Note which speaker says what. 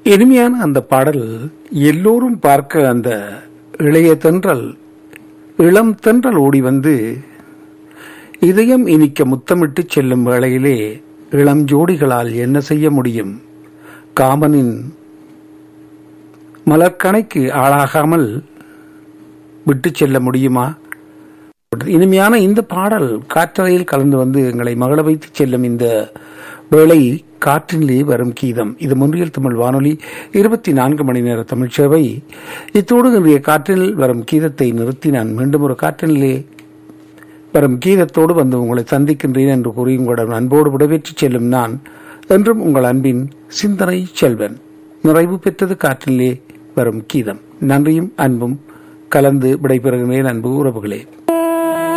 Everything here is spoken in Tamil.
Speaker 1: இனிமையான அந்த பாடல் எல்லோரும் பார்க்க அந்த இளைய தென்றல் இளம் தென்றல் ஓடி வந்து இதயம் இனிக்க முத்தமிட்டு செல்லும் வேளையிலே இளம் ஜோடிகளால் என்ன செய்ய முடியும் காமனின் மலர்கணைக்கு ஆளாகாமல் விட்டு செல்ல முடியுமா இனிமையான இந்த பாடல் காற்றறையில் கலந்து வந்து எங்களை மகள வைத்து செல்லும் இந்த வேளை காற்றினிலே வரும் கீதம் இது முன்றியல் தமிழ் வானொலி இருபத்தி நான்கு மணி நேர தமிழ் சேவை இத்தோடு இன்றைய காற்றில் வரும் கீதத்தை நிறுத்தி நான் மீண்டும் ஒரு காற்றினிலே வரும் கீதத்தோடு வந்து உங்களை சந்திக்கின்றேன் என்று கூறி உங்களிடம் அன்போடு விடைபெற்று செல்லும் நான் என்றும் உங்கள் அன்பின் சிந்தனை செல்வன் நிறைவு பெற்றது காற்றிலே வரும் கீதம் நன்றியும் அன்பும் கலந்து விடைபெறுகிறேன் அன்பு உறவுகளே